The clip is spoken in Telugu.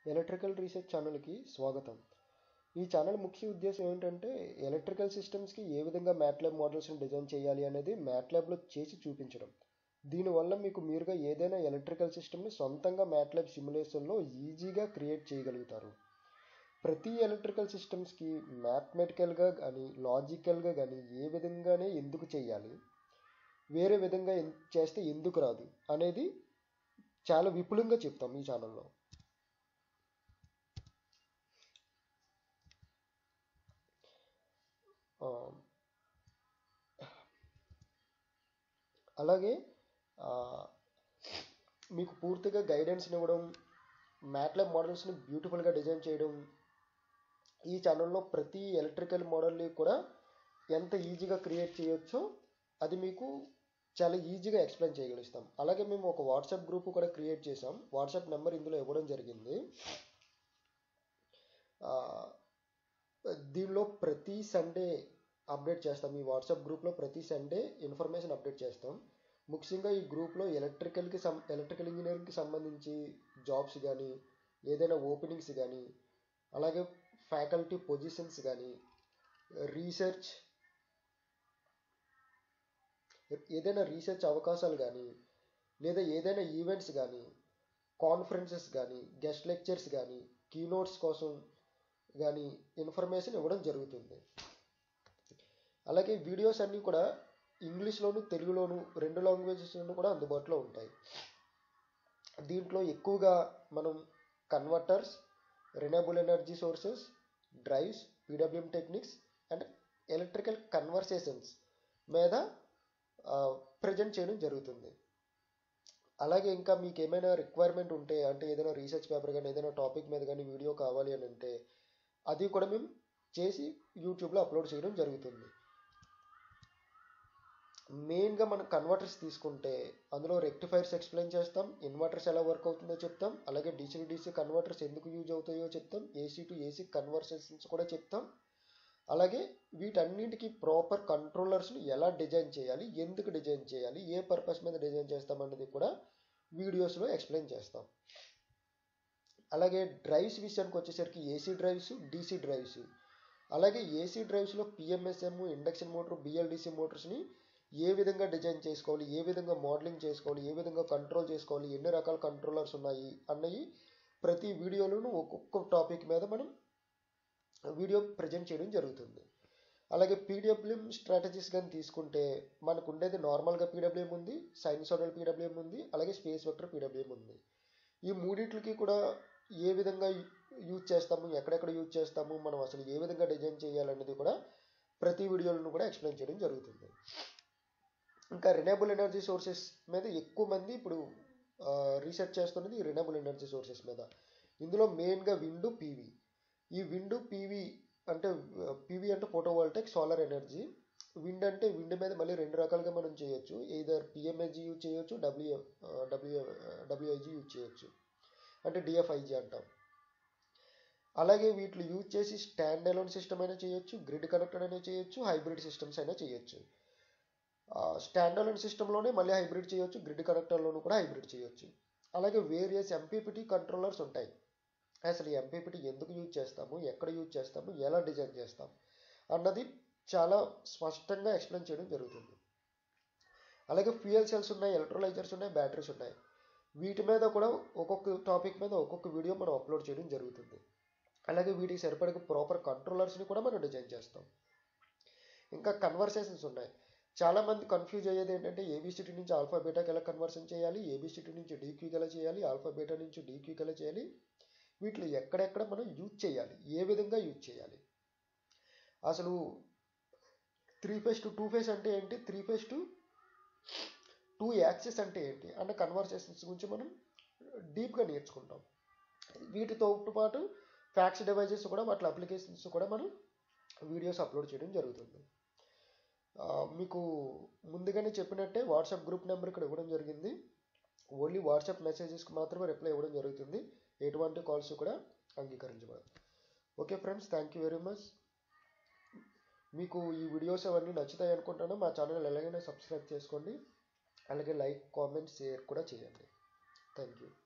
ఎలక్ట్రికల్ రీసెర్చ్ ఛానల్కి స్వాగతం ఈ ఛానల్ ముఖ్య ఉద్దేశం ఏంటంటే ఎలక్ట్రికల్ సిస్టమ్స్కి ఏ విధంగా మ్యాట్లాబ్ మోడల్స్ని డిజైన్ చేయాలి అనేది మ్యాట్లాబ్లో చేసి చూపించడం దీనివల్ల మీకు మీరుగా ఏదైనా ఎలక్ట్రికల్ సిస్టమ్ని సొంతంగా మ్యాట్లాబ్ సిమ్యులేషన్లో ఈజీగా క్రియేట్ చేయగలుగుతారు ప్రతి ఎలక్ట్రికల్ సిస్టమ్స్కి మ్యాథమెటికల్గా కానీ లాజికల్గా కానీ ఏ విధంగానే ఎందుకు చేయాలి వేరే విధంగా ఎన్- చేస్తే ఎందుకు రాదు అనేది చాలా విపులంగా చెప్తాం ఈ ఛానల్లో ఆ, అలాగే ఆ, మీకు పూర్తిగా గైడెన్స్ని ఇవ్వడం మ్యాట్లాబ్ మోడల్స్ని బ్యూటిఫుల్గా డిజైన్ చేయడం ఈ ఛానల్లో ప్రతి ఎలక్ట్రికల్ మోడల్ని కూడా ఎంత ఈజీగా క్రియేట్ చేయొచ్చో అది మీకు చాలా ఈజీగా ఎక్స్ప్లెయిన్ చేయగలుగుతాం అలాగే మేము ఒక వాట్సాప్ గ్రూప్ కూడా క్రియేట్ చేసాం వాట్సాప్ నెంబర్ ఇందులో ఇవ్వడం జరిగింది ఆ, దీనిలో ప్రతి సండే అప్డేట్ చేస్తాం ఈ వాట్సాప్ గ్రూప్లో ప్రతి సండే ఇన్ఫర్మేషన్ అప్డేట్ చేస్తాం ముఖ్యంగా ఈ గ్రూప్లో ఎలక్ట్రికల్కి సం ఎలక్ట్రికల్ ఇంజనీరింగ్కి సంబంధించి జాబ్స్ కానీ ఏదైనా ఓపెనింగ్స్ కానీ అలాగే ఫ్యాకల్టీ పొజిషన్స్ కానీ రీసెర్చ్ ఏదైనా రీసెర్చ్ అవకాశాలు కానీ లేదా ఏదైనా ఈవెంట్స్ కానీ కాన్ఫరెన్సెస్ కానీ గెస్ట్ లెక్చర్స్ కానీ కీనోట్స్ కోసం కానీ ఇన్ఫర్మేషన్ ఇవ్వడం జరుగుతుంది అలాగే వీడియోస్ అన్నీ కూడా ఇంగ్లీష్లోను తెలుగులోను రెండు లాంగ్వేజెస్లోనూ కూడా అందుబాటులో ఉంటాయి దీంట్లో ఎక్కువగా మనం converters renewable energy sources drives PWM techniques and electrical conversations మీద ప్రజెంట్ చేయడం జరుగుతుంది అలాగే ఇంకా మీకు ఏమైనా రిక్వైర్మెంట్ ఉంటే అంటే ఏదైనా రీసెర్చ్ పేపర్ కానీ ఏదైనా టాపిక్ మీద కానీ వీడియో కావాలి అని అంటే అది కూడా మేము చేసి యూట్యూబ్లో అప్లోడ్ చేయడం జరుగుతుంది మెయిన్గా మనం కన్వర్టర్స్ తీసుకుంటే అందులో రెక్టిఫైర్స్ ఎక్స్ప్లెయిన్ చేస్తాం ఇన్వర్టర్స్ ఎలా వర్క్ అవుతుందో చెప్తాం అలాగే డీసీ డీసీ కన్వర్టర్స్ ఎందుకు యూజ్ అవుతాయో చెప్తాం ఏసీ టు ఏసీ కన్వర్సేషన్స్ కూడా చెప్తాం అలాగే వీటన్నిటికీ ప్రాపర్ కంట్రోలర్స్ని ఎలా డిజైన్ చేయాలి ఎందుకు డిజైన్ చేయాలి ఏ పర్పస్ మీద డిజైన్ చేస్తాం అన్నది కూడా వీడియోస్లో ఎక్స్ప్లెయిన్ చేస్తాం అలాగే డ్రైవ్స్ విషయానికి వచ్చేసరికి ఏసీ డ్రైవ్స్ డీసీ డ్రైవ్స్ అలాగే ఏసీ డ్రైవ్స్లో పిఎంఎస్ఎం ఇండక్షన్ మోటార్ బిఎల్డిసి మోటార్స్ని ఏ విధంగా డిజైన్ చేసుకోవాలి ఏ విధంగా మోడలింగ్ చేసుకోవాలి ఏ విధంగా కంట్రోల్ చేసుకోవాలి ఎన్ని రకాల కంట్రోలర్స్ ఉన్నాయి అన్నవి ప్రతి వీడియోలోనూ ఒక్కొక్క టాపిక్ మీద మనం వీడియో ప్రజెంట్ చేయడం జరుగుతుంది అలాగే పీడబ్ల్యూఎం స్ట్రాటజీస్ కానీ తీసుకుంటే మనకు ఉండేది నార్మల్గా పీడబ్ల్యూఎం ఉంది సైన్సోడల్ పీడబ్ల్యూఎం ఉంది అలాగే స్పేస్ వెక్టర్ పీడబ్ల్యూఎం ఉంది ఈ మూడిట్లకి కూడా ఏ విధంగా యూజ్ చేస్తాము ఎక్కడెక్కడ యూజ్ చేస్తాము మనం అసలు ఏ విధంగా డిజైన్ చేయాలనేది కూడా ప్రతి వీడియోలను కూడా ఎక్స్ప్లెయిన్ చేయడం జరుగుతుంది ఇంకా రినయబుల్ ఎనర్జీ సోర్సెస్ మీద ఎక్కువ మంది ఇప్పుడు రీసెర్చ్ చేస్తున్నది రినయబుల్ ఎనర్జీ సోర్సెస్ మీద ఇందులో మెయిన్గా విండు పీవీ ఈ విండు పీవీ అంటే పీవీ అంటే ఫోటోవాల్టెక్ సోలార్ ఎనర్జీ విండ్ అంటే విండ్ మీద మళ్ళీ రెండు రకాలుగా మనం చేయొచ్చు either పిఎంఏజీ యూజ్ చేయొచ్చు డబ్ల్యూ డబ్ల్యూ డబ్ల్యూఐజీ యూజ్ చేయొచ్చు అంటే డిఎఫ్ఐజీ అంటాం అలాగే వీటిని యూజ్ చేసి స్టాండ్ అలోన్ సిస్టమ్ అయినా చేయొచ్చు గ్రిడ్ కనెక్టెడ్ అయినా చేయొచ్చు హైబ్రిడ్ సిస్టమ్స్ అయినా చేయొచ్చు స్టాండ్ అలోన్ సిస్టంలోనే మళ్ళీ హైబ్రిడ్ చేయొచ్చు గ్రిడ్ కనెక్టర్లోనూ కూడా హైబ్రిడ్ చేయొచ్చు అలాగే వేరియస్ ఎంపీపీటీ కంట్రోలర్స్ ఉంటాయి అసలు ఎంపీపీటీ ఎందుకు యూజ్ చేస్తాము ఎక్కడ యూజ్ చేస్తాము ఎలా డిజైన్ చేస్తాం అన్నది చాలా స్పష్టంగా ఎక్స్ప్లెయిన్ చేయడం జరుగుతుంది అలాగే ఫ్యూయల్ సెల్స్ ఉన్నాయి ఎలక్ట్రోలైజర్స్ ఉన్నాయి బ్యాటరీస్ ఉన్నాయి వీటి మీద కూడా ఒక్కొక్క టాపిక్ మీద ఒక్కొక్క వీడియో మనం అప్లోడ్ చేయడం జరుగుతుంది అలాగే వీటికి సరిపడే ప్రాపర్ కంట్రోలర్స్ని కూడా మనం డిజైన్ చేస్తాం ఇంకా కన్వర్సేషన్స్ ఉన్నాయి చాలామంది కన్ఫ్యూజ్ అయ్యేది ఏంటంటే ఏబిసిటీ నుంచి ఆల్ఫా బీటాకి ఎలా కన్వర్షన్ చేయాలి ఏబిసిటీ నుంచి డీక్యూకి ఎలా చేయాలి ఆల్ఫా బీటా నుంచి డీక్యూకి ఎలా చేయాలి వీటిలో ఎక్కడెక్కడ మనం యూజ్ చేయాలి ఏ విధంగా యూజ్ చేయాలి అసలు three phase to two phase అంటే ఏంటి three phase to two axes అంటే ఏంటి అన్న కన్వర్సేషన్స్ గురించి మనం డీప్గా నేర్చుకుంటాం వీటితో పాటు ఫ్యాక్స్ డివైజెస్ కూడా వాటి అప్లికేషన్స్ కూడా మనం వీడియోస్ అప్లోడ్ చేయడం జరుగుతుంది ఆ, మీకు ముందుగానే చెప్పినట్టే వాట్సాప్ గ్రూప్ నెంబర్ ఇక్కడ ఇవ్వడం జరిగింది ఓన్లీ వాట్సాప్ మెసేజెస్కి మాత్రమే రిప్లై ఇవ్వడం జరుగుతుంది ఎటువంటి కాల్స్ కూడా అంగీకరించబడదు okay friends thank you very much మీకు ఈ వీడియోస్ అవన్నీ నచ్చుతాయి అనుకుంటాను మా ఛానల్ ఎలాగైనా సబ్స్క్రైబ్ చేసుకోండి అలాగే లైక్ కామెంట్ షేర్ కూడా చేయండి థ్యాంక్ యూ